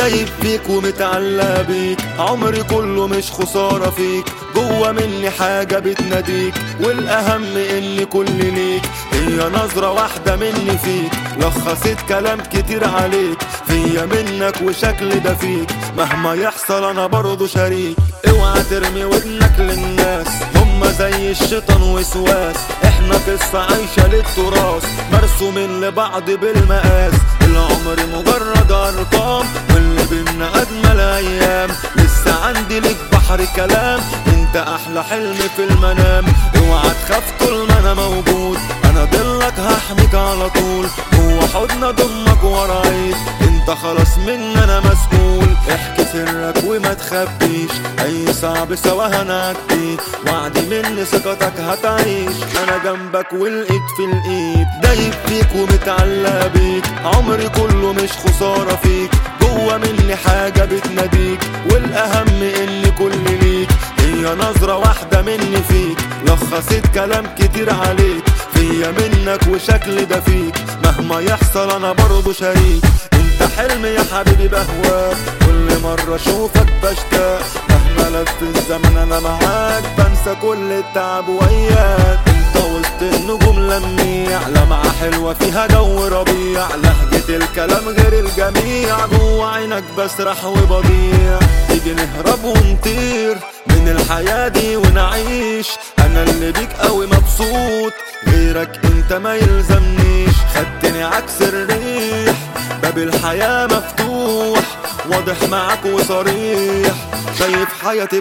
دايب فيك ومتعلق بيك عمري كله مش خسارة فيك جوه مني حاجة بتناديك والأهم إني كل ليك هي نظرة واحدة مني فيك لخصت كلام كتير عليك فيا منك وشكل ده فيك مهما يحصل أنا برضه شريك اوعى ترمي ودنك للناس هما زي الشيطان وسواس احنا قصة عايشة للتراث مرسومين لبعض بالمقاس العمر مجرد ارقام واللي بينا اجمل ايام لسه عندي ليك بحر كلام انت احلى حلم في المنام اوعى تخاف طول ما انا موجود انا ضلك هحميك على طول هو حضن ضمك ورايك انت خلاص مني انا مسؤول احكي سرك وما تخبيش اي صعب سوا هنعدي وعدي مني ثقتك هتعيش انا جنبك والايد في الايد دايب فيك ومتعلق بيك عمري كله مش خسارة فيك جوه مني حاجة بتناديك والاهم اني كل ليك هي نظرة واحدة مني فيك لخصت كلام كتير عليك فيا منك وشكل ده فيك مهما يحصل انا برضه شريك انت حلمي يا حبيبي بهواك كل مرة اشوفك بشتاق مهما لف الزمن انا معاك بنسى كل التعب وياك انت وسط النجوم لميع لمعة حلوة فيها جو ربيع لهجة الكلام غير الجميع جوه عينك بسرح وبضيع تيجي نهرب ونطير من الحياة دي ونعيش انا اللي بيك قوي مبسوط غيرك انت ما يلزمنيش خدتني عكس الريح باب الحياة مفتوح واضح معاك وصريح شايف حياتي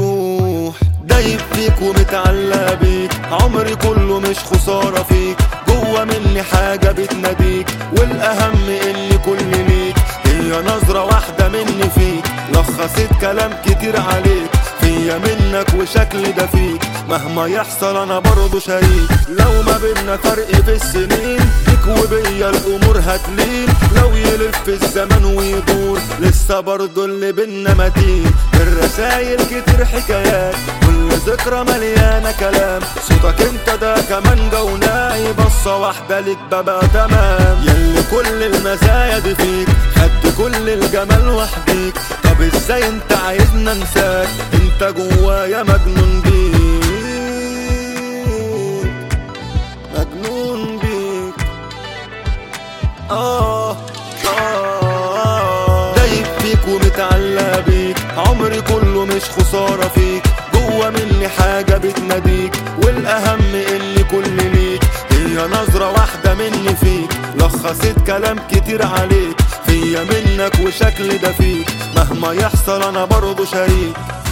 بوضوح دايب فيك ومتعلق بيك عمري كله مش خسارة فيك جوه مني حاجة بتناديك والأهم إني كل ليك هي نظرة واحدة مني فيك لخصت كلام كتير عليك فيا منك وشكل ده فيك مهما يحصل انا برضه شريك لو ما بينا فرق في السنين بيك وبيا الامور هتلين لو يلف الزمن ويدور لسه برضه اللي بينا متين الرسايل كتير حكايات كل ذكرى مليانه كلام صوتك انت ده كمان جوناي بصه واحده ليك ببقى تمام يلي كل المزايا دي فيك خدت كل الجمال وحديك طب ازاي انت عايزنا انساك انت جوايا مجنون بيك مجنون بيك آه آه دايب فيك ومتعلق بيك عمري كله مش خسارة فيك جوه مني حاجة بتناديك والأهم إني كل ليك هي نظرة واحدة مني فيك لخصت كلام كتير عليك فيا منك وشكل ده فيك مهما يحصل أنا برضه شريك